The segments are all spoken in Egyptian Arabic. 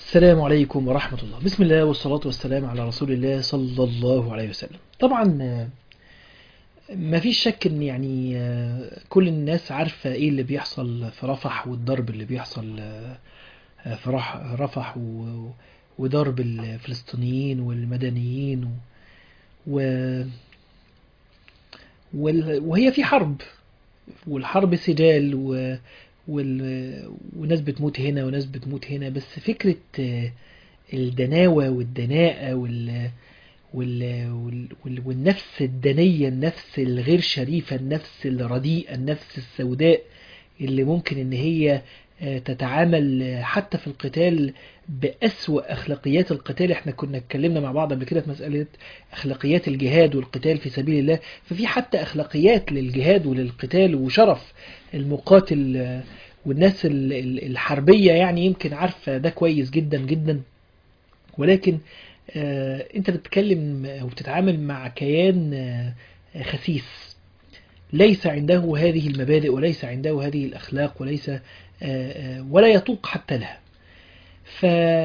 السلام عليكم ورحمة الله بسم الله والصلاة والسلام على رسول الله صلى الله عليه وسلم طبعا آه، ما فيش شك ان يعني آه، كل الناس عارفة ايه اللي بيحصل في رفح والضرب اللي بيحصل آه، آه، في رح- رفح و- وضرب الفلسطينيين والمدنيين و و- وال- وهي في حرب والحرب سجال و وال... وناس بتموت هنا وناس بتموت هنا بس فكرة آه، الدناوة والدناءة وال... وال... وال... وال... والنفس الدنية النفس الغير شريفة النفس الرديئة النفس السوداء اللي ممكن ان هي آه، تتعامل آه، حتى في القتال بأسوأ أخلاقيات القتال احنا كنا اتكلمنا مع بعض قبل كده في مسألة أخلاقيات الجهاد والقتال في سبيل الله ففي حتى أخلاقيات للجهاد وللقتال وشرف المقاتل آه، والناس ال- ال- الحربية يعني يمكن عارفة ده كويس جدا جدا ولكن آه، انت بتتكلم او بتتعامل مع كيان آه، خسيس ليس عنده هذه المبادئ وليس عنده هذه الأخلاق وليس آه، آه، ولا يطوق حتى لها ف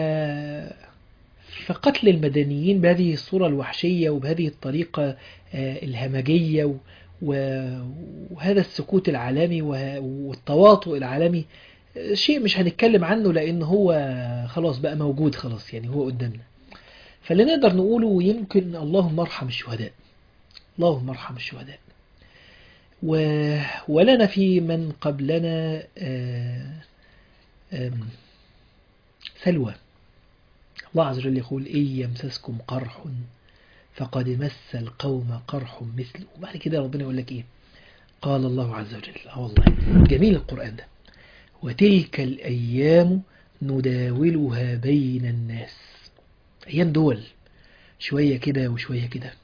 فقتل المدنيين بهذه الصورة الوحشية وبهذه الطريقة آه، الهمجية و- و- وهذا السكوت العالمي وه- والتواطؤ العالمي آه، شيء مش هنتكلم عنه لأن هو خلاص بقى موجود خلاص يعني هو قدامنا فاللي نقدر نقوله يمكن اللهم ارحم الشهداء اللهم ارحم الشهداء و... ولنا في من قبلنا آه، آم، سلوى الله عز وجل يقول إن يمسسكم قرح فقد مس القوم قرح مثله وبعد كده ربنا يقول لك إيه قال الله عز وجل اه والله جميل القرآن ده وتلك الأيام نداولها بين الناس أيام دول شوية كده وشوية كده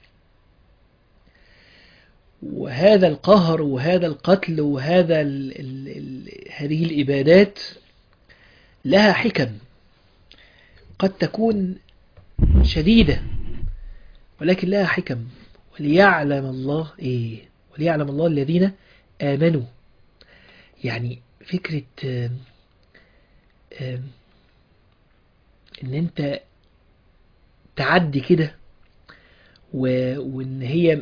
وهذا القهر وهذا القتل وهذا ال ال ال هذه الإبادات لها حكم قد تكون شديدة ولكن لها حكم وليعلم الله إيه وليعلم الله الذين آمنوا يعني فكرة آم، آم، إن أنت تعدي كده و- وإن هي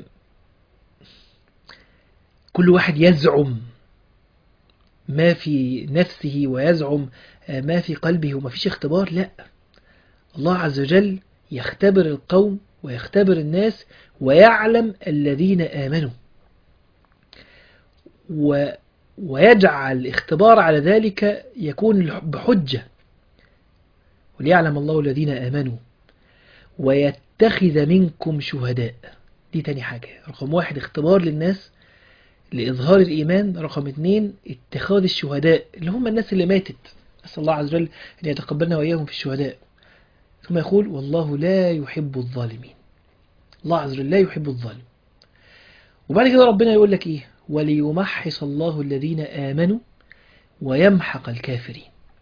كل واحد يزعم ما في نفسه ويزعم آه، ما في قلبه وما فيش اختبار لا الله عز وجل يختبر القوم ويختبر الناس ويعلم الذين آمنوا و ويجعل الاختبار على ذلك يكون بحجة وليعلم الله الذين آمنوا ويتخذ منكم شهداء دي تاني حاجة رقم واحد اختبار للناس لإظهار الإيمان رقم اتنين اتخاذ الشهداء اللي هم الناس اللي ماتت أسأل الله عز وجل أن يتقبلنا وإياهم في الشهداء ثم يقول والله لا يحب الظالمين الله عز وجل لا يحب الظالم وبعد كده ربنا يقول لك إيه وليمحص الله الذين آمنوا ويمحق الكافرين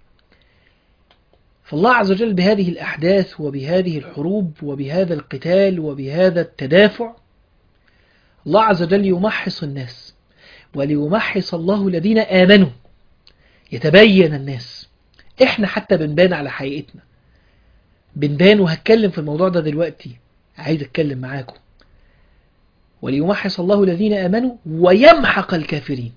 فالله عز وجل بهذه الأحداث وبهذه الحروب وبهذا القتال وبهذا التدافع الله عز وجل يمحص الناس وليمحص الله الذين آمنوا يتبين الناس احنا حتى بنبان على حقيقتنا بنبان وهتكلم في الموضوع ده دلوقتي عايز اتكلم معاكم وليمحص الله الذين آمنوا ويمحق الكافرين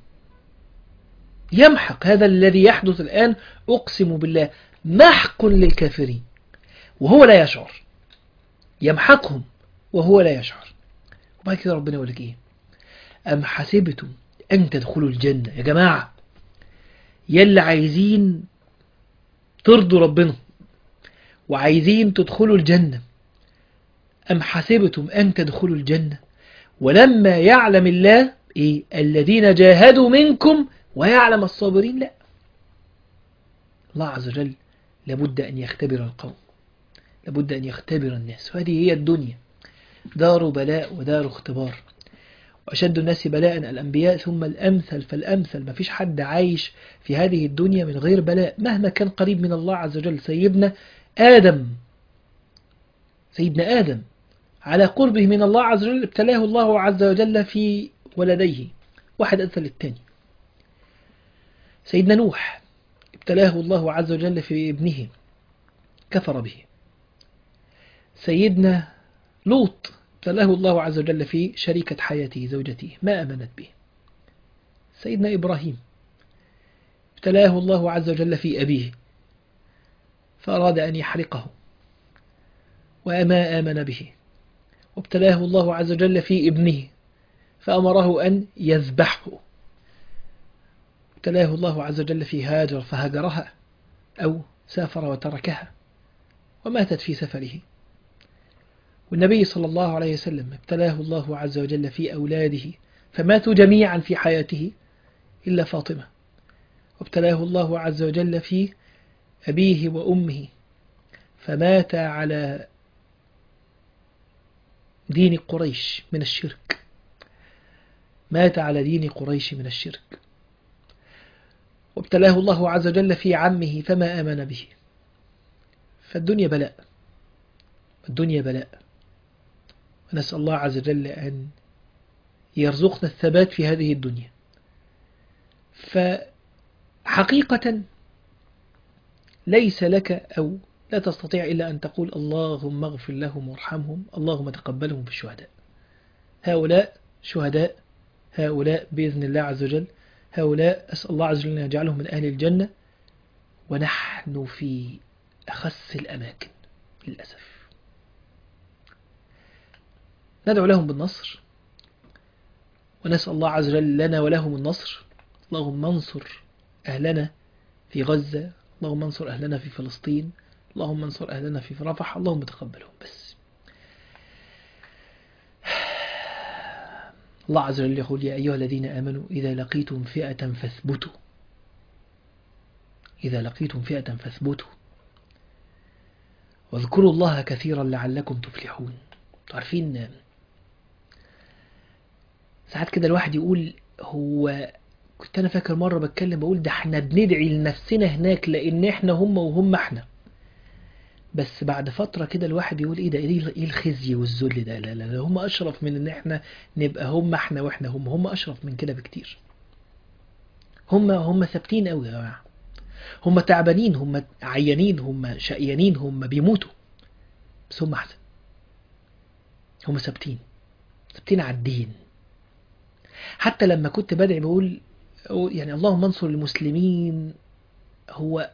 يمحق هذا الذي يحدث الآن أقسم بالله محق للكافرين وهو لا يشعر يمحقهم وهو لا يشعر وبعد كده ربنا يقول لك ايه أم حسبتم أن تدخلوا الجنة يا جماعة يلا عايزين ترضوا ربنا وعايزين تدخلوا الجنة أم حسبتم أن تدخلوا الجنة ولما يعلم الله إيه الذين جاهدوا منكم ويعلم الصابرين لا الله عز وجل لابد أن يختبر القوم لابد أن يختبر الناس وهذه هي الدنيا دار بلاء ودار اختبار وأشد الناس بلاء الأنبياء ثم الأمثل فالأمثل ما فيش حد عايش في هذه الدنيا من غير بلاء مهما كان قريب من الله عز وجل سيدنا آدم سيدنا آدم على قربه من الله عز وجل ابتلاه الله عز وجل في ولديه واحد أمثل الثاني سيدنا نوح ابتلاه الله عز وجل في ابنه كفر به سيدنا لوط ابتلاه الله عز وجل في شريكة حياته زوجته ما أمنت به سيدنا إبراهيم ابتلاه الله عز وجل في أبيه فأراد أن يحرقه وما آمن به وابتلاه الله عز وجل في ابنه فأمره أن يذبحه ابتلاه الله عز وجل في هاجر فهجرها أو سافر وتركها وماتت في سفره والنبي صلى الله عليه وسلم ابتلاه الله عز وجل في أولاده فماتوا جميعا في حياته إلا فاطمة وابتلاه الله عز وجل في أبيه وأمه فمات على دين قريش من الشرك مات على دين قريش من الشرك وابتلاه الله عز وجل في عمه فما آمن به فالدنيا بلاء الدنيا بلاء ونسأل الله عز وجل أن يرزقنا الثبات في هذه الدنيا فحقيقة ليس لك أو لا تستطيع إلا أن تقول اللهم اغفر لهم وارحمهم اللهم تقبلهم في الشهداء هؤلاء شهداء هؤلاء بإذن الله عز وجل هؤلاء أسأل الله عز وجل أن يجعلهم من أهل الجنة ونحن في أخس الأماكن للأسف ندعو لهم بالنصر ونسأل الله عز وجل لنا ولهم النصر اللهم انصر أهلنا في غزة اللهم انصر أهلنا في فلسطين اللهم انصر أهلنا في رفح اللهم تقبلهم بس الله عز وجل يقول يا أيها الذين آمنوا إذا لقيتم فئة فاثبتوا إذا لقيتم فئة فاثبتوا واذكروا الله كثيرا لعلكم تفلحون عارفين ساعات كده الواحد يقول هو كنت أنا فاكر مرة بتكلم بقول ده احنا بندعي لنفسنا هناك لأن احنا هم وهم احنا بس بعد فترة كده الواحد يقول ايه ده ايه الخزي والذل ده لا لا لا هم اشرف من ان احنا نبقى هم احنا واحنا هم هم اشرف من كده بكتير هم هم ثابتين قوي يا جماعة هم تعبانين هم عيانين هم شقيانين هم بيموتوا بس هم احسن هم ثابتين ثابتين على الدين حتى لما كنت بدعي بقول يعني اللهم انصر المسلمين هو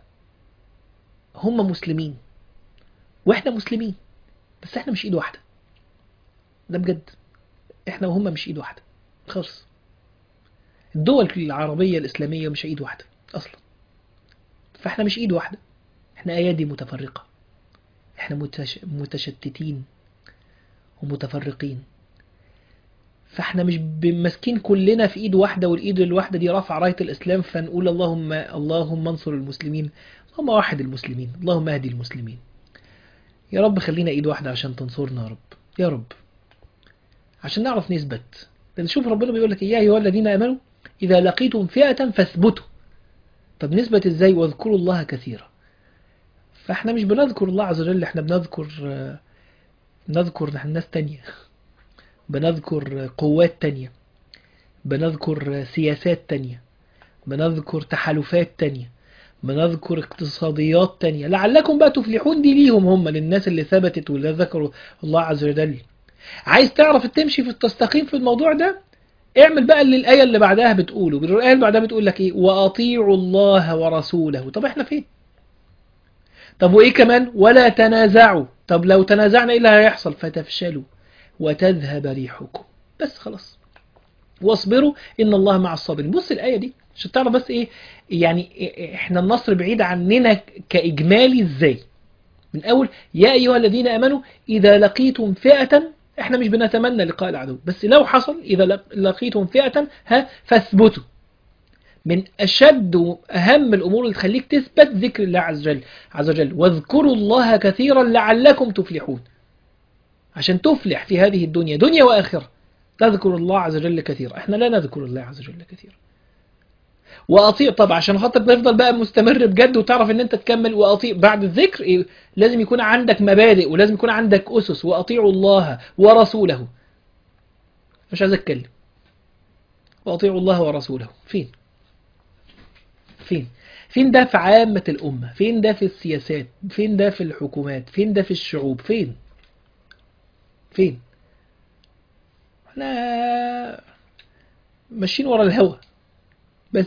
هم مسلمين واحنا مسلمين بس احنا مش ايد واحده ده بجد احنا وهم مش ايد واحده خالص الدول العربيه الاسلاميه مش ايد واحده اصلا فاحنا مش ايد واحده احنا ايادي متفرقه احنا متش... متشتتين ومتفرقين فاحنا مش ماسكين كلنا في ايد واحده والايد الواحده دي رافعه رايه الاسلام فنقول اللهم اللهم انصر المسلمين اللهم واحد المسلمين اللهم اهدي المسلمين يا رب خلينا ايد واحدة عشان تنصرنا يا رب يا رب عشان نعرف نثبت لان شوف ربنا بيقول لك يا ايها الذين امنوا اذا لقيتم فئة فاثبتوا طب نثبت ازاي واذكروا الله كثيرا فاحنا مش بنذكر الله عز وجل احنا بنذكر بنذكر ناس تانية بنذكر قوات تانية بنذكر سياسات تانية بنذكر تحالفات تانية بنذكر اقتصاديات تانية لعلكم بقى تفلحون دي ليهم هم للناس اللي ثبتت واللي ذكروا الله عز وجل عايز تعرف تمشي في التستقيم في الموضوع ده اعمل بقى اللي الآية اللي بعدها بتقوله الآية اللي بعدها بتقول لك ايه وأطيعوا الله ورسوله طب احنا فين طب وايه كمان ولا تنازعوا طب لو تنازعنا ايه اللي هيحصل فتفشلوا وتذهب ريحكم بس خلاص واصبروا ان الله مع الصابرين بص الآية دي عشان تعرف بس ايه يعني احنا النصر بعيد عننا كإجمالي ازاي من اول يا ايها الذين امنوا اذا لقيتم فئة احنا مش بنتمنى لقاء العدو بس لو حصل اذا لقيتم فئة ها فاثبتوا من اشد واهم الامور اللي تخليك تثبت ذكر الله عز وجل عز وجل واذكروا الله كثيرا لعلكم تفلحون عشان تفلح في هذه الدنيا دنيا واخره تذكر الله عز وجل كثيرا احنا لا نذكر الله عز وجل كثيرا واطيع طبعا عشان خاطر تفضل بقى مستمر بجد وتعرف ان انت تكمل واطيع بعد الذكر إيه؟ لازم يكون عندك مبادئ ولازم يكون عندك اسس واطيعوا الله ورسوله مش عايز اتكلم واطيعوا الله ورسوله فين فين فين ده في عامة الأمة فين ده في السياسات فين ده في الحكومات فين ده في الشعوب فين فين احنا ماشيين ورا الهوى بس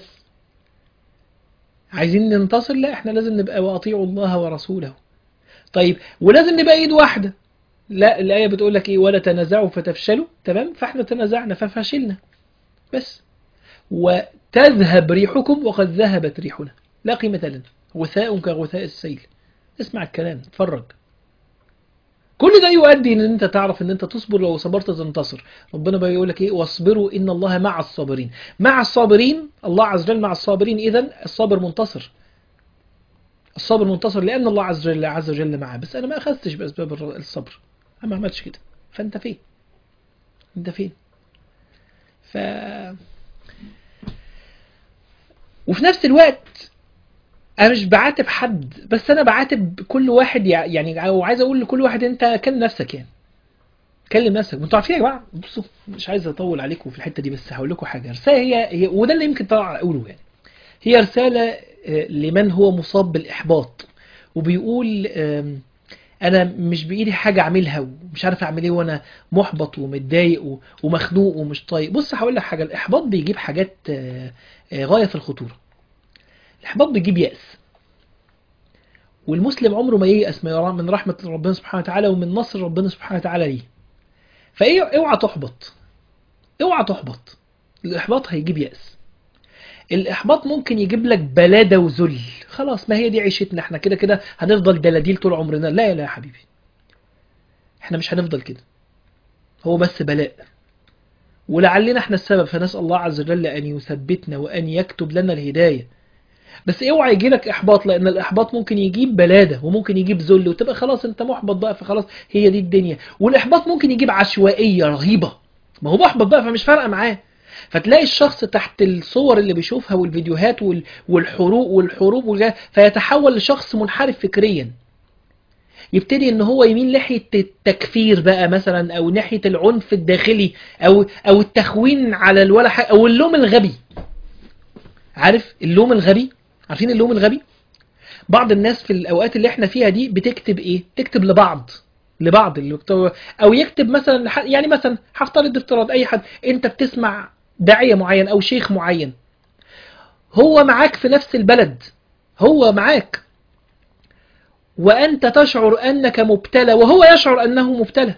عايزين ننتصر لا احنا لازم نبقى واطيعوا الله ورسوله طيب ولازم نبقى ايد واحدة لا الآية بتقول لك ايه ولا تنازعوا فتفشلوا تمام فاحنا تنازعنا ففشلنا بس وتذهب ريحكم وقد ذهبت ريحنا لا قيمة لنا غثاء كغثاء السيل اسمع الكلام اتفرج كل ده يؤدي ان انت تعرف ان انت تصبر لو صبرت تنتصر ربنا بقى يقول لك ايه واصبروا ان الله مع الصابرين مع الصابرين الله عز وجل مع الصابرين اذا الصابر منتصر الصابر منتصر لان الله عز وجل عز وجل معاه بس انا ما اخذتش باسباب الصبر انا ما عملتش كده فانت فين انت فين ف وفي نفس الوقت انا مش بعاتب حد بس انا بعاتب كل واحد يع- يعني وعايز اقول لكل واحد انت كلم نفسك يعني كلم نفسك انتوا عارفين يا جماعه بصوا مش عايز اطول عليكم في الحته دي بس هقول لكم حاجه رساله هي, هي وده اللي يمكن طلع اقوله يعني هي رساله آه، لمن هو مصاب بالاحباط وبيقول آم، انا مش بايدي حاجه اعملها ومش عارف اعمل ايه وانا محبط ومتضايق و- ومخنوق ومش طايق بص هقول لك حاجه الاحباط بيجيب حاجات آه، آه، غايه في الخطوره الإحباط بيجيب يأس والمسلم عمره ما ييأس من رح- من رحمة ربنا سبحانه وتعالى ومن نصر ربنا سبحانه وتعالى ليه فإيه اوعى تحبط اوعى تحبط الإحباط هيجيب يأس الإحباط ممكن يجيب لك بلادة وذل خلاص ما هي دي عيشتنا احنا كده كده هنفضل دلاديل طول عمرنا لا لا يا حبيبي احنا مش هنفضل كده هو بس بلاء ولعلنا احنا السبب فنسأل الله عز وجل أن يثبتنا وأن يكتب لنا الهداية بس اوعى يجي لك احباط لان الاحباط ممكن يجيب بلاده وممكن يجيب ذل وتبقى خلاص انت محبط بقى فخلاص هي دي الدنيا والاحباط ممكن يجيب عشوائيه رهيبه ما هو محبط بقى فمش فارقه معاه فتلاقي الشخص تحت الصور اللي بيشوفها والفيديوهات وال- والحروب والحروب والجا- فيتحول لشخص منحرف فكريا يبتدي ان هو يميل ناحيه التكفير بقى مثلا او ناحيه العنف الداخلي او او التخوين على الولا حاجة او اللوم الغبي عارف اللوم الغبي عارفين اللوم الغبي بعض الناس في الاوقات اللي احنا فيها دي بتكتب ايه تكتب لبعض لبعض اللي بتو... او يكتب مثلا لح- يعني مثلا هفترض افتراض اي حد انت بتسمع داعيه معين او شيخ معين هو معاك في نفس البلد هو معاك وانت تشعر انك مبتلى وهو يشعر انه مبتلى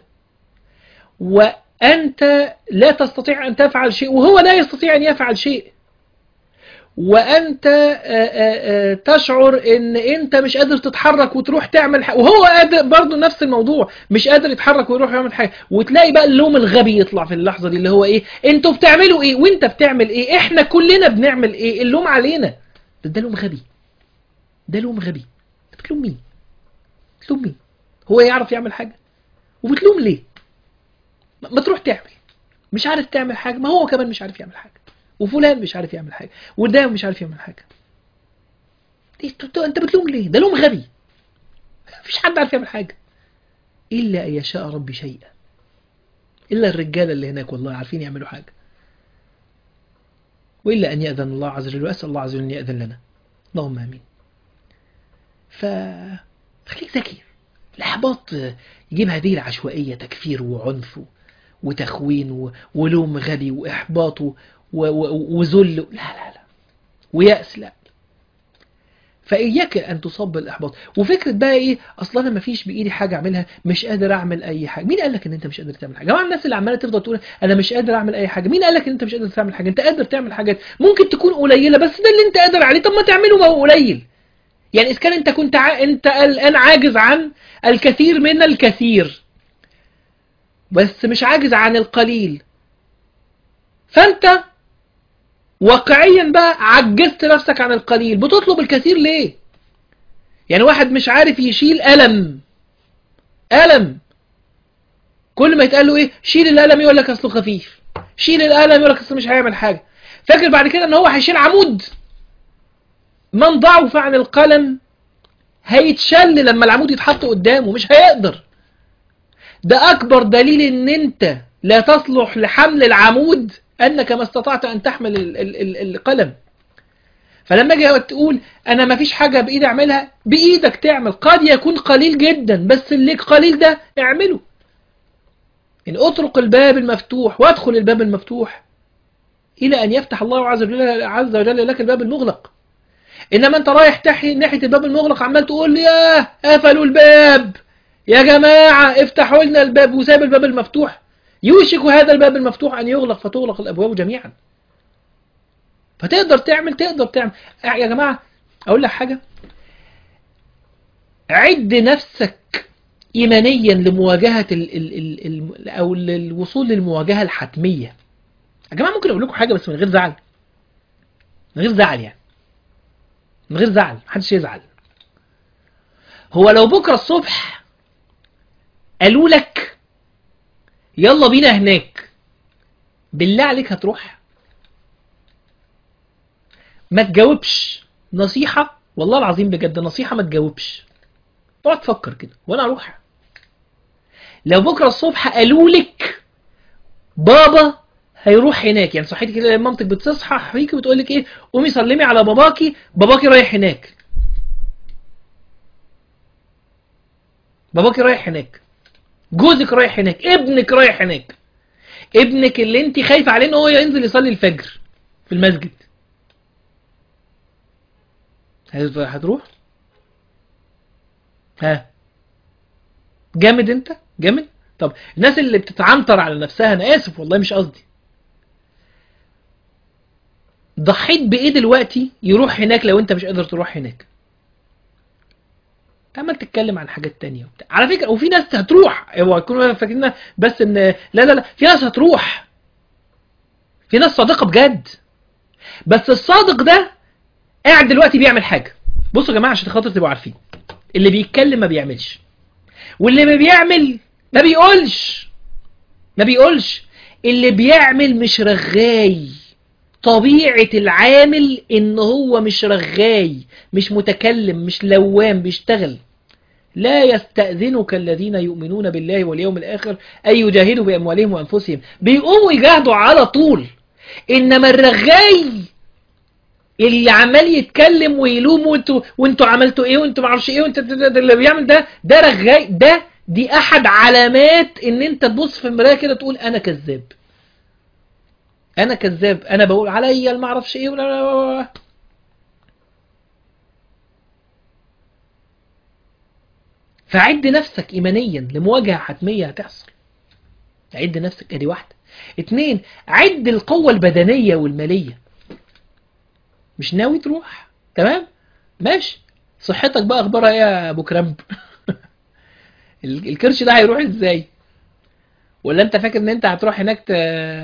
وانت لا تستطيع ان تفعل شيء وهو لا يستطيع ان يفعل شيء وانت آه، آه، آه، تشعر ان انت مش قادر تتحرك وتروح تعمل حاجه وهو قادر برضه نفس الموضوع مش قادر يتحرك ويروح يعمل حاجه وتلاقي بقى اللوم الغبي يطلع في اللحظه دي اللي هو ايه انتوا بتعملوا ايه وانت بتعمل ايه احنا كلنا بنعمل ايه اللوم علينا ده, ده لوم غبي ده لوم غبي انت بتلوم مين بتلوم مين هو يعرف يعمل حاجه وبتلوم ليه ما ما تروح تعمل مش عارف تعمل حاجه ما هو كمان مش عارف يعمل حاجه وفلان مش عارف يعمل حاجه وده مش عارف يعمل حاجه إيه انت- انت بتلوم ليه ده لوم غبي مفيش حد عارف يعمل حاجه الا ان يشاء ربي شيئا الا الرجاله اللي هناك والله عارفين يعملوا حاجه والا ان ياذن الله عز وجل واسال الله عز وجل ان ياذن لنا اللهم امين ف خليك ذكي الاحباط يجيب هذه العشوائيه تكفير وعنف و- وتخوين و- ولوم غبي واحباط و- و- وذل لا لا لا ويأس لا فإياك أن تصاب بالإحباط وفكرة بقى إيه أصلا أنا مفيش بإيدي حاجة أعملها مش قادر أعمل أي حاجة مين قال لك إن أنت مش قادر تعمل حاجة جماعة الناس اللي عمالة تفضل تقول أنا مش قادر أعمل أي حاجة مين قال لك إن أنت مش قادر تعمل حاجة أنت قادر تعمل حاجات ممكن تكون قليلة بس ده اللي أنت قادر عليه طب ما تعمله ما هو قليل يعني إذا كان أنت كنت ع... أنت الآن عاجز عن الكثير من الكثير بس مش عاجز عن القليل فأنت واقعيا بقى عجزت نفسك عن القليل بتطلب الكثير ليه يعني واحد مش عارف يشيل ألم ألم كل ما يتقال له ايه شيل الألم يقول لك اصله خفيف شيل الألم يقول لك اصله مش هيعمل حاجة فاكر بعد كده ان هو هيشيل عمود من ضعف عن القلم هيتشل لما العمود يتحط قدامه مش هيقدر ده أكبر دليل ان انت لا تصلح لحمل العمود أنك ما استطعت أن تحمل ال- ال- ال- القلم فلما اجي تقول انا ما فيش حاجه بايدي اعملها بايدك تعمل قد يكون قليل جدا بس اللي قليل ده اعمله ان اطرق الباب المفتوح وادخل الباب المفتوح الى ان يفتح الله عز وجل عز وجل لك الباب المغلق انما انت رايح تحي ناحيه الباب المغلق عمال تقول لي ياه قفلوا الباب يا جماعه افتحوا لنا الباب وساب الباب المفتوح يوشك هذا الباب المفتوح ان يغلق فتغلق الابواب جميعا فتقدر تعمل تقدر تعمل يا جماعه اقول لك حاجه عد نفسك ايمانيا لمواجهه ال ال ال ال او الوصول للمواجهه الحتميه يا جماعه ممكن اقول لكم حاجه بس من غير زعل من غير زعل يعني من غير زعل محدش يزعل هو لو بكره الصبح قالوا لك يلا بينا هناك بالله عليك هتروح ما تجاوبش نصيحة والله العظيم بجد نصيحة ما تجاوبش اقعد تفكر كده وانا اروح لو بكرة الصبح قالوا لك بابا هيروح هناك يعني صحيتي كده مامتك بتصحى فيكي وتقول لك ايه قومي سلمي على باباكي باباكي رايح هناك باباكي رايح هناك جوزك رايح هناك ابنك رايح هناك ابنك اللي انت خايفه عليه ان هو ينزل يصلي الفجر في المسجد هتروح ها جامد انت جامد طب الناس اللي بتتعنطر على نفسها انا اسف والله مش قصدي ضحيت بايه دلوقتي يروح هناك لو انت مش قادر تروح هناك عمال تتكلم عن حاجات تانية وبتاع على فكرة وفي ناس هتروح هو يكونوا فاكرين بس ان لا لا لا في ناس هتروح في ناس صادقة بجد بس الصادق ده قاعد دلوقتي بيعمل حاجة بصوا يا جماعة عشان خاطر تبقوا عارفين اللي بيتكلم ما بيعملش واللي ما بيعمل ما بيقولش ما بيقولش اللي بيعمل مش رغاي طبيعة العامل ان هو مش رغاي مش متكلم مش لوام بيشتغل لا يستأذنك الذين يؤمنون بالله واليوم الآخر أن يجاهدوا بأموالهم وأنفسهم بيقوموا يجاهدوا على طول إنما الرغاي اللي عمال يتكلم ويلوم وانتوا وانتوا عملتوا ايه وانتوا معرفش ايه وانت اللي بيعمل ده ده رغاي ده دي احد علامات ان انت تبص في المرايه كده تقول انا كذاب انا كذاب انا بقول عليا ما اعرفش ايه ولا فعد نفسك ايمانيا لمواجهه حتميه هتحصل عد نفسك ادي واحده اتنين عد القوه البدنيه والماليه مش ناوي تروح تمام ماشي صحتك بقى اخبارها ايه يا ابو كرمب الكرش ده هيروح ازاي ولا انت فاكر ان انت هتروح هناك ت...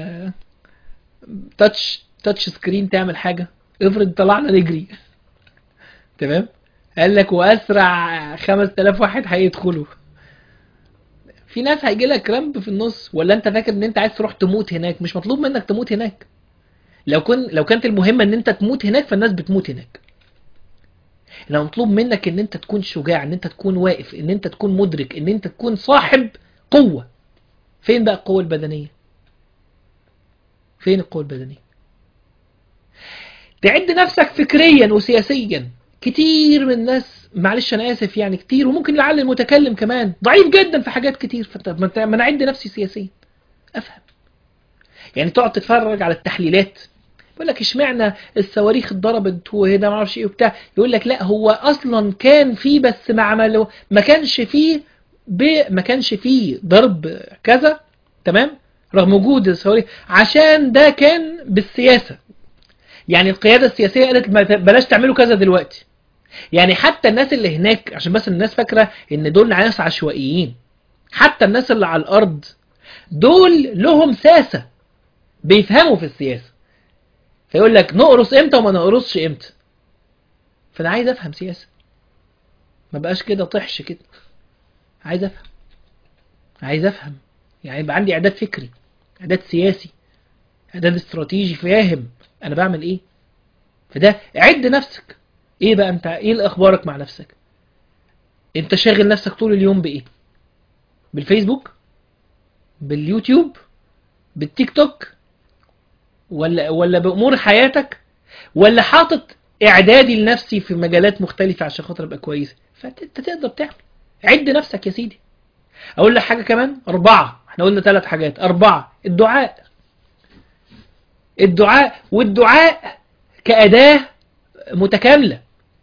تاتش تاتش سكرين تعمل حاجه افرض طلعنا نجري تمام قال لك واسرع 5000 واحد هيدخلوا في ناس هيجي لك كرامب في النص ولا انت فاكر ان انت عايز تروح تموت هناك مش مطلوب منك تموت هناك لو كن لو كانت المهمه ان انت تموت هناك فالناس بتموت هناك لو مطلوب منك ان انت تكون شجاع ان انت تكون واقف ان انت تكون مدرك ان انت تكون صاحب قوه فين بقى القوه البدنيه فين القوه البدنيه تعد نفسك فكريا وسياسيا كتير من الناس معلش انا اسف يعني كتير وممكن لعل المتكلم كمان ضعيف جدا في حاجات كتير فانت ما انا اعد نفسي سياسيا افهم يعني تقعد تتفرج على التحليلات يقول لك اشمعنى الصواريخ اتضربت وهنا ما اعرفش ايه وبتاع يقول لك لا هو اصلا كان في بس ما عملوا ما كانش فيه ب... ما كانش فيه ضرب كذا تمام رغم وجود الصواريخ عشان ده كان بالسياسه يعني القياده السياسيه قالت بلاش تعملوا كذا دلوقتي يعني حتى الناس اللي هناك عشان بس الناس فاكره ان دول ناس عشوائيين حتى الناس اللي على الارض دول لهم ساسه بيفهموا في السياسه فيقول لك نقرص امتى وما نقرصش امتى فانا عايز افهم سياسه ما بقاش كده طحش كده عايز افهم عايز افهم يعني يبقى عندي اعداد فكري اعداد سياسي اعداد استراتيجي فاهم انا بعمل ايه فده عد نفسك ايه بقى انت ايه اخبارك مع نفسك انت شاغل نفسك طول اليوم بايه بالفيسبوك باليوتيوب بالتيك توك ولا ولا بامور حياتك ولا حاطط اعدادي لنفسي في مجالات مختلفة عشان خاطر ابقى كويس فانت تقدر تعمل عد نفسك يا سيدي اقول لك حاجة كمان اربعة احنا قلنا ثلاث حاجات اربعة الدعاء الدعاء والدعاء كأداة متكاملة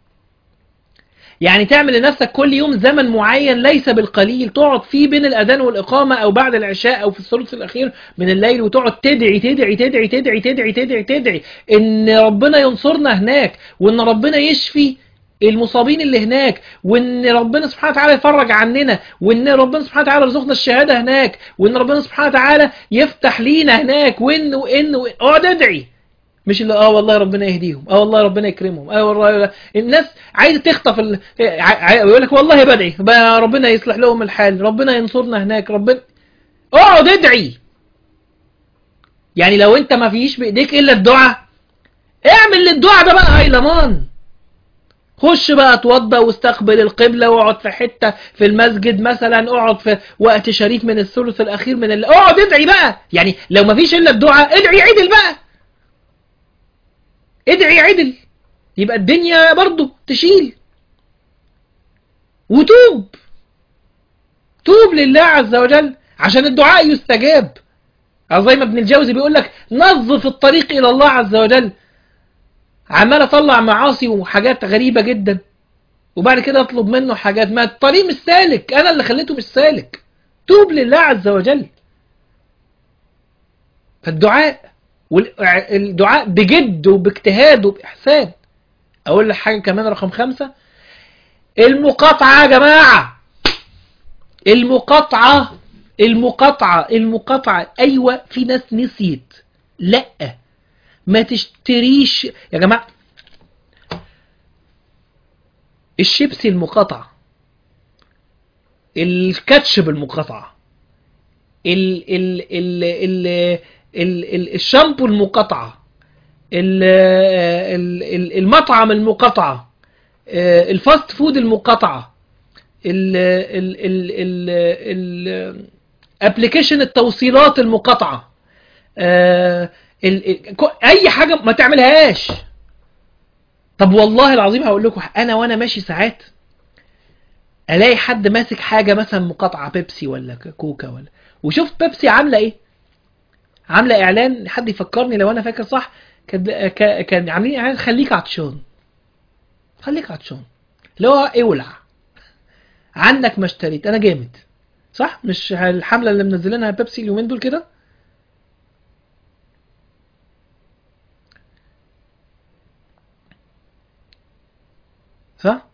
يعني تعمل لنفسك كل يوم زمن معين ليس بالقليل تقعد فيه بين الأذان والإقامة أو بعد العشاء أو في الثلث الأخير من الليل وتقعد تدعي تدعي تدعي تدعي تدعي تدعي تدعي إن ربنا ينصرنا هناك وإن ربنا يشفي المصابين اللي هناك وإن ربنا سبحانه وتعالى يفرج عننا وإن ربنا سبحانه وتعالى يرزقنا الشهادة هناك وإن ربنا سبحانه وتعالى يفتح لينا هناك وإن وإن وإن اقعد ادعي مش اللي اه والله ربنا يهديهم اه والله ربنا يكرمهم اه والله الناس عايزه تخطف ال... يقول لك والله بدعي بقى ربنا يصلح لهم الحال ربنا ينصرنا هناك ربنا اقعد ادعي يعني لو انت ما فيش بايديك الا الدعاء اعمل للدعاء ده بقى هيلمان خش بقى اتوضى واستقبل القبلة واقعد في حتة في المسجد مثلا اقعد في وقت شريف من الثلث الاخير من ال... اقعد ادعي بقى يعني لو ما فيش الا الدعاء ادعي عدل بقى ادعي عدل يبقى الدنيا برضو تشيل وتوب توب لله عز وجل عشان الدعاء يستجاب زي ما ابن الجوزي بيقول لك نظف الطريق الى الله عز وجل عمال اطلع معاصي وحاجات غريبة جدا وبعد كده اطلب منه حاجات ما الطريق مش سالك انا اللي خليته مش سالك توب لله عز وجل فالدعاء والدعاء بجد وباجتهاد وبإحسان أقول لك حاجة كمان رقم خمسة المقاطعة يا جماعة المقاطعة المقاطعة المقاطعة أيوة في ناس نسيت لا ما تشتريش يا جماعة الشيبسي المقاطعة الكاتشب المقاطعة ال ال ال ال ال ال الشامبو المقاطعة ال ال المطعم المقاطعة الفاست فود المقاطعة ال ال ال ال ابلكيشن التوصيلات المقاطعة اي حاجة ما تعملهاش طب والله العظيم هقول لكم انا وانا ماشي ساعات الاقي حد ماسك حاجة مثلا مقاطعة بيبسي ولا كوكا ولا وشفت بيبسي عاملة ايه عامله اعلان حد يفكرني لو انا فاكر صح كان كان عاملين اعلان خليك عطشان خليك عطشان اللي هو اولع عنك ما اشتريت انا جامد صح مش الحمله اللي منزلينها بيبسي اليومين دول كده صح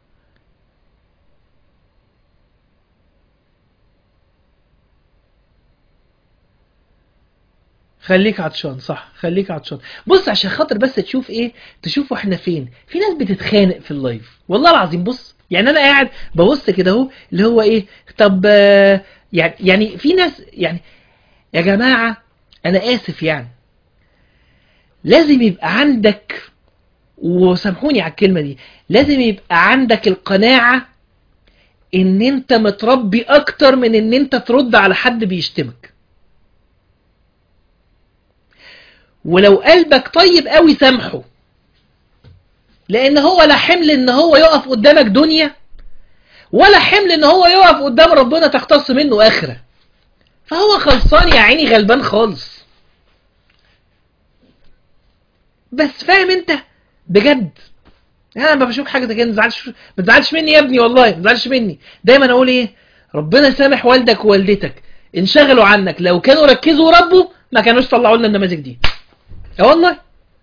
خليك عطشان صح خليك عطشان بص عشان خاطر بس تشوف ايه تشوفوا احنا فين في ناس بتتخانق في اللايف والله العظيم بص يعني انا قاعد ببص كده اهو اللي هو ايه طب يعني يعني في ناس يعني يا جماعة انا اسف يعني لازم يبقى عندك وسامحوني على الكلمة دي لازم يبقى عندك القناعة ان انت متربي اكتر من ان انت ترد على حد بيشتمك ولو قلبك طيب قوي سامحه لان هو لا حمل ان هو يقف قدامك دنيا ولا حمل ان هو يقف قدام ربنا تختص منه اخرة فهو خلصان يا عيني غلبان خالص بس فاهم انت بجد انا لما بشوف حاجه زي كده ما تزعلش ما تزعلش مني يا ابني والله ما تزعلش مني دايما اقول ايه ربنا يسامح والدك ووالدتك انشغلوا عنك لو كانوا ركزوا وربوا ما كانوش طلعوا لنا النماذج دي اه والله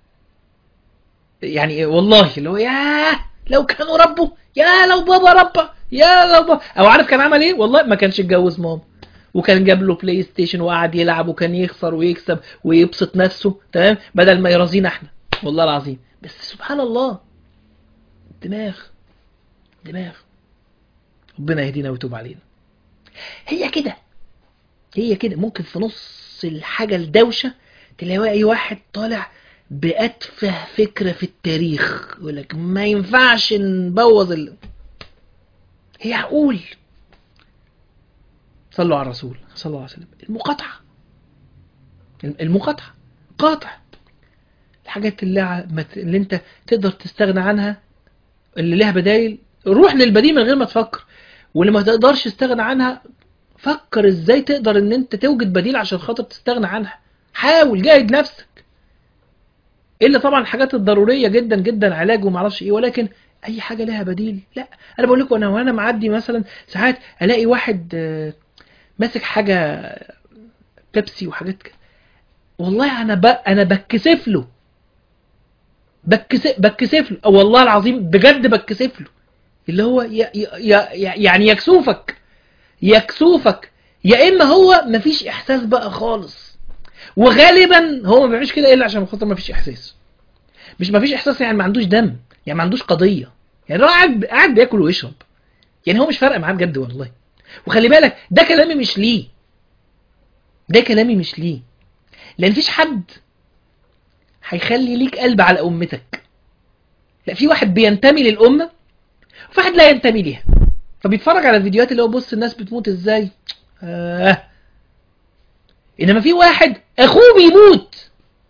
يعني والله اللي هو ياه لو كانوا ربوا يا لو بابا ربى يا لو بابا او عارف كان عمل ايه والله ما كانش اتجوز ماما وكان جاب له بلاي ستيشن وقعد يلعب وكان يخسر ويكسب ويبسط نفسه تمام بدل ما يرازينا احنا والله العظيم بس سبحان الله دماغ دماغ ربنا يهدينا ويتوب علينا هي كده هي كده ممكن في نص الحاجة الدوشة تلاقي اي واحد طالع بأتفه فكرة في التاريخ يقول لك ما ينفعش نبوظ ال... هي عقول صلوا على الرسول صلى الله عليه وسلم المقاطعة المقاطعة قاطع الحاجات اللي, ع- ما ت- اللي انت تقدر تستغنى عنها اللي لها بدايل روح للبديل من غير ما تفكر واللي ما تقدرش تستغنى عنها فكر ازاي تقدر ان انت توجد بديل عشان خاطر تستغنى عنها حاول جاهد نفسك الا طبعا الحاجات الضروريه جدا جدا علاج وما اعرفش ايه ولكن اي حاجه لها بديل لا انا بقول لكم انا وانا معدي مثلا ساعات الاقي واحد آه، ماسك حاجه بيبسي وحاجات كده والله انا ب... انا بتكسف له بتكسف بتكسف له أو والله العظيم بجد بتكسف له اللي هو ي... ي... ي... يعني يكسوفك يكسوفك يا اما هو مفيش احساس بقى خالص وغالبا هو ما بيعملش كده الا عشان خاطر مفيش احساس مش مفيش احساس يعني ما عندوش دم يعني ما عندوش قضيه يعني هو قاعد قاعد بياكل ويشرب يعني هو مش فارقه معاه بجد والله وخلي بالك ده كلامي مش ليه ده كلامي مش ليه لان مفيش حد هيخلي ليك قلب على امتك لا في واحد بينتمي للامه وفي واحد لا ينتمي ليها فبيتفرج على الفيديوهات اللي هو بص الناس بتموت ازاي آه. انما في واحد اخوه بيموت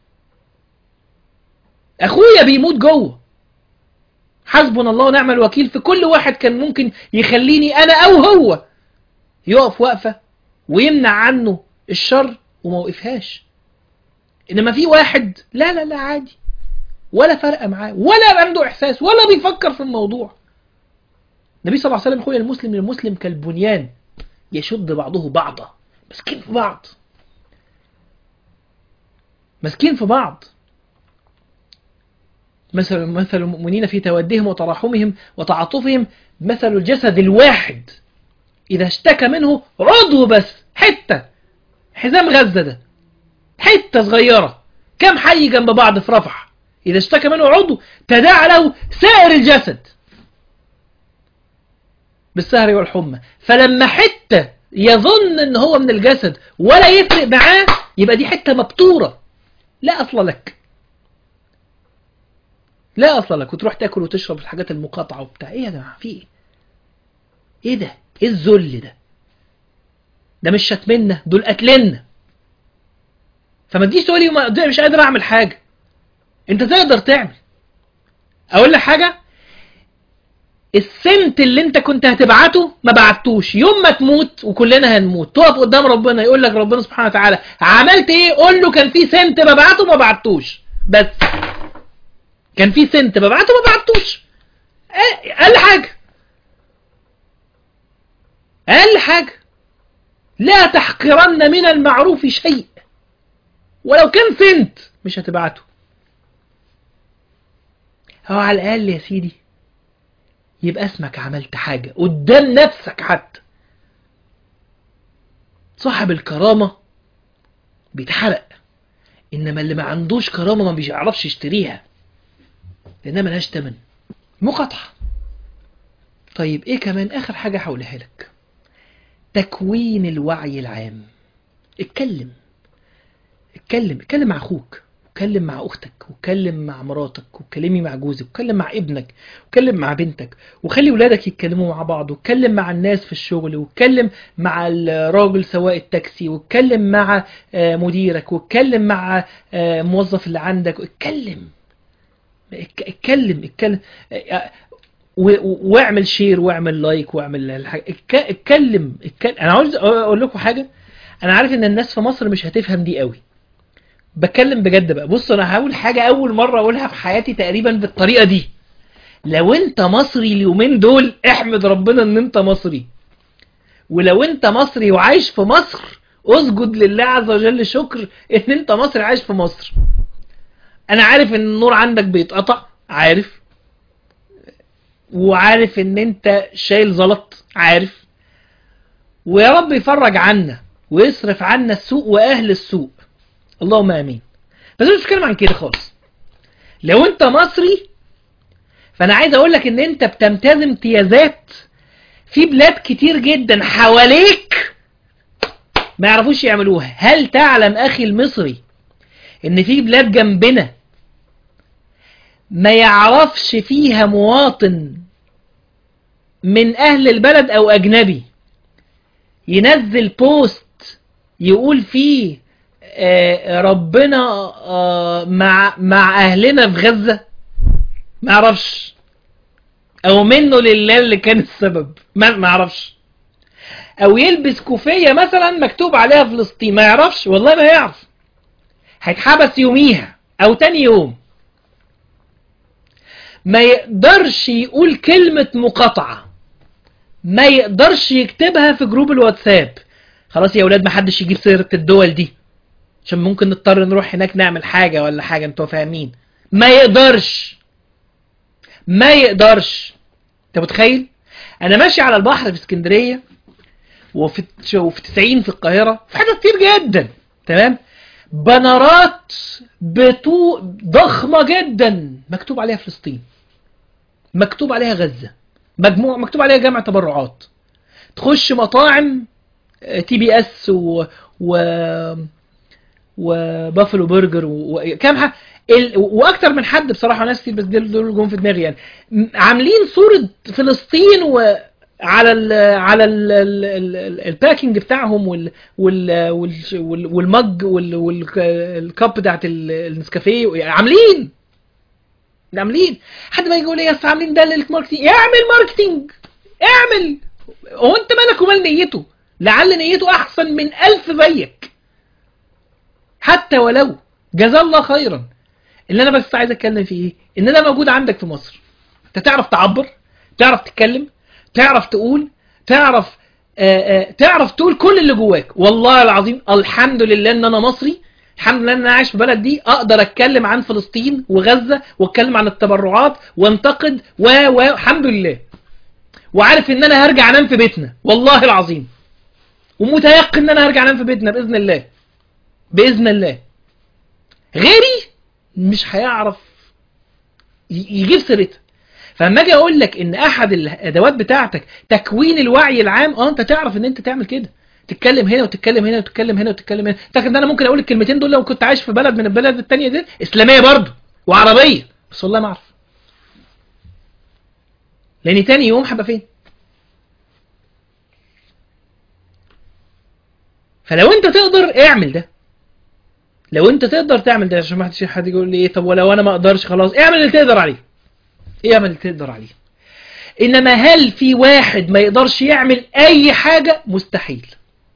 اخويا بيموت جوه حسبنا الله ونعم الوكيل في كل واحد كان ممكن يخليني انا او هو يقف وقفه ويمنع عنه الشر وما وقفهاش انما في واحد لا لا لا عادي ولا فرق معاه ولا عنده احساس ولا بيفكر في الموضوع النبي صلى الله عليه وسلم يقول المسلم للمسلم كالبنيان يشد بعضه بعضا ماسكين في بعض ماسكين في بعض مثل مثل المؤمنين في تودهم وتراحمهم وتعاطفهم مثل الجسد الواحد إذا اشتكى منه عضو بس حتة حزام غزة ده حتة صغيرة كم حي جنب بعض في رفح إذا اشتكى منه عضو تداعى له سائر الجسد بالسهر والحمى فلما حتة يظن ان هو من الجسد ولا يفرق معاه يبقى دي حتة مبتورة لا أصل لك لا أصل لك وتروح تاكل وتشرب الحاجات المقاطعة وبتاع ايه يا جماعة في ايه ايه ده ايه الذل ده ده مش شتمنا دول قتلنا فما تجيش تقولي ما- ده مش قادر اعمل حاجة انت تقدر تعمل اقول لك حاجة السنت اللي انت كنت هتبعته ما بعتوش يوم ما تموت وكلنا هنموت تقف قدام ربنا يقول لك ربنا سبحانه وتعالى عملت ايه قول له كان في سنت ببعته ما بعتوش بس كان في سنت ببعته ما بعتوش اه، اقل حاجه اقل حاجه لا تحقرن من المعروف شيء ولو كان سنت مش هتبعته هو على الاقل يا سيدي يبقى اسمك عملت حاجة قدام نفسك حتى صاحب الكرامة بيتحرق إنما اللي ما عندوش كرامة ما بيعرفش يشتريها لأنها ملهاش تمن مقاطعة طيب إيه كمان آخر حاجة هقولها لك تكوين الوعي العام اتكلم اتكلم اتكلم مع أخوك واتكلم مع أختك واتكلم مع مراتك واتكلمي مع جوزك واتكلم مع ابنك واتكلم مع بنتك وخلي ولادك يتكلموا مع بعض واتكلم مع الناس في الشغل واتكلم مع الراجل سواق التاكسي واتكلم مع آه، مديرك واتكلم مع آه، موظف اللي عندك اتكلم اتك- اتكلم اتكلم آه، و- و- واعمل شير واعمل لايك واعمل الحاجة اتك- اتكلم اتكلم انا عاوز اقول لكم حاجه انا عارف ان الناس في مصر مش هتفهم دي قوي بتكلم بجد بقى بص انا هقول حاجه اول مره اقولها في حياتي تقريبا بالطريقه دي لو انت مصري اليومين دول احمد ربنا ان انت مصري ولو انت مصري وعايش في مصر اسجد لله عز وجل شكر ان انت مصري عايش في مصر انا عارف ان النور عندك بيتقطع عارف وعارف ان انت شايل زلط عارف ويا رب يفرج عنا ويصرف عنا السوء واهل السوء اللهم امين بس أنا مش بتكلم عن كده خالص لو انت مصري فانا عايز اقول لك ان انت بتمتاز امتيازات في بلاد كتير جدا حواليك ما يعرفوش يعملوها هل تعلم اخي المصري ان في بلاد جنبنا ما يعرفش فيها مواطن من اهل البلد او اجنبي ينزل بوست يقول فيه آه، ربنا آه، مع مع اهلنا في غزة ما اعرفش او منه لله اللي كان السبب ما ما اعرفش او يلبس كوفية مثلا مكتوب عليها فلسطين ما يعرفش والله ما يعرف هيتحبس يوميها او تاني يوم ما يقدرش يقول كلمة مقاطعة ما يقدرش يكتبها في جروب الواتساب خلاص يا ولاد ما حدش يجيب سيرة الدول دي عشان ممكن نضطر نروح هناك نعمل حاجة ولا حاجة انتوا فاهمين ما يقدرش ما يقدرش انت متخيل انا ماشي على البحر في اسكندرية وفي وفي 90 في القاهرة في حاجات كتير جدا تمام بنرات بتو ضخمة جدا مكتوب عليها فلسطين مكتوب عليها غزة مجموع مكتوب عليها جمع تبرعات تخش مطاعم تي بي اس و و وبافلو برجر وكام حاجه ال... واكتر من حد بصراحه ناس كتير بس دول دول جم في دماغي يعني م- عاملين صوره فلسطين و على ال على ال ال ال الباكينج بتاعهم وال وال وال وال- والمج وال والكاب بتاعت ال- النسكافيه يعني عاملين عاملين حد ما يجي يقول ايه أصل عاملين ده للماركتينج اعمل ماركتينج اعمل هو انت مالك ومال نيته لعل نيته احسن من الف زيك حتى ولو جزاه الله خيرا اللي انا بس عايز اتكلم فيه ايه ان ده موجود عندك في مصر انت تعرف تعبر تعرف تتكلم تعرف تقول تعرف آآ آآ تعرف تقول كل اللي جواك والله العظيم الحمد لله ان انا مصري الحمد لله ان انا عايش في بلد دي اقدر اتكلم عن فلسطين وغزة واتكلم عن التبرعات وانتقد و و الحمد لله وعارف ان انا هرجع انام في بيتنا والله العظيم ومتيقن ان انا هرجع انام في بيتنا باذن الله باذن الله غيري مش هيعرف ي- يجيب سيرتها فلما اجي اقول لك ان احد الادوات بتاعتك تكوين الوعي العام اه انت تعرف ان انت تعمل كده تتكلم هنا وتتكلم هنا وتتكلم هنا وتتكلم هنا فاكر ان انا ممكن اقول الكلمتين دول لو كنت عايش في بلد من البلد التانية دي اسلاميه برضه وعربيه بس والله ما اعرف لان تاني يوم هبقى فين فلو انت تقدر اعمل ده لو انت تقدر تعمل ده عشان ما حدش حد يقول لي ايه طب ولو انا ما اقدرش خلاص اعمل اللي تقدر عليه اعمل اللي تقدر عليه انما هل في واحد ما يقدرش يعمل اي حاجة مستحيل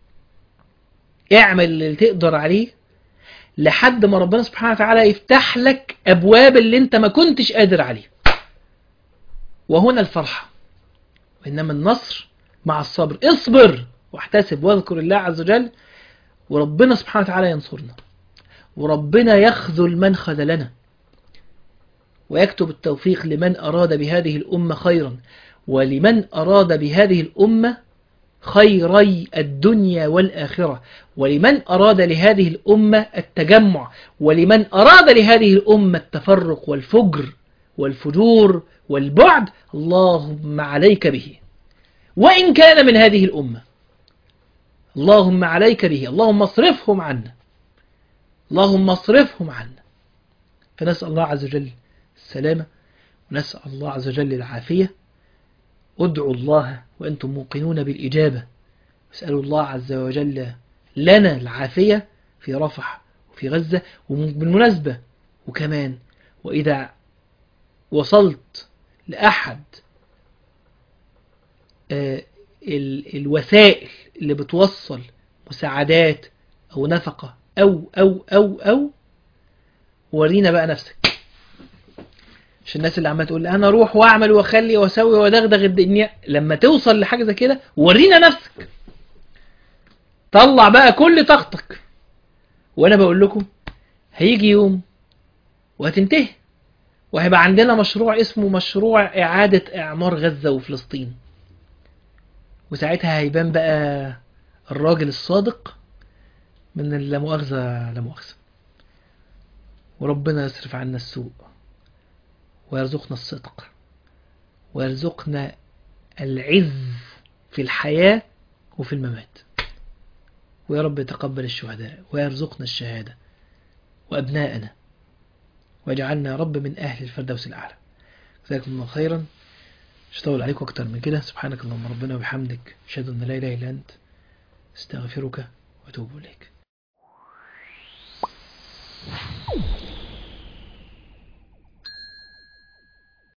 اعمل اللي تقدر عليه لحد ما ربنا سبحانه وتعالى يفتح لك ابواب اللي انت ما كنتش قادر عليه وهنا الفرحة وانما النصر مع الصبر اصبر واحتسب واذكر الله عز وجل وربنا سبحانه وتعالى ينصرنا وربنا يخذل من خذلنا ويكتب التوفيق لمن أراد بهذه الأمة خيرا ولمن أراد بهذه الأمة خيري الدنيا والآخرة ولمن أراد لهذه الأمة التجمع ولمن أراد لهذه الأمة التفرق والفجر والفجور والبعد اللهم عليك به وإن كان من هذه الأمة اللهم عليك به اللهم اصرفهم عنا اللهم اصرفهم عنا فنسأل الله عز وجل السلامة ونسأل الله عز وجل العافية ادعوا الله وأنتم موقنون بالإجابة اسألوا الله عز وجل لنا العافية في رفح وفي غزة وبالمناسبة وكمان وإذا وصلت لأحد آه، ال- الوسائل اللي بتوصل مساعدات أو نفقة أو أو أو أو ورينا بقى نفسك مش الناس اللي عماله تقول انا اروح واعمل واخلي واسوي وادغدغ الدنيا لما توصل لحاجه زي كده ورينا نفسك طلع بقى كل طاقتك وانا بقول لكم هيجي يوم وهتنتهي وهيبقى عندنا مشروع اسمه مشروع إعادة إعمار غزة وفلسطين وساعتها هيبان بقى الراجل الصادق من اللا مؤاخذة لا مؤاخذة وربنا يصرف عنا السوء ويرزقنا الصدق ويرزقنا العز في الحياة وفي الممات ويا رب يتقبل الشهداء ويرزقنا الشهادة وأبناءنا واجعلنا يا رب من أهل الفردوس الأعلى جزاكم الله خيرا مش هطول عليكم أكتر من كده سبحانك اللهم ربنا وبحمدك أشهد أن لا إله إلا أنت استغفرك وأتوب إليك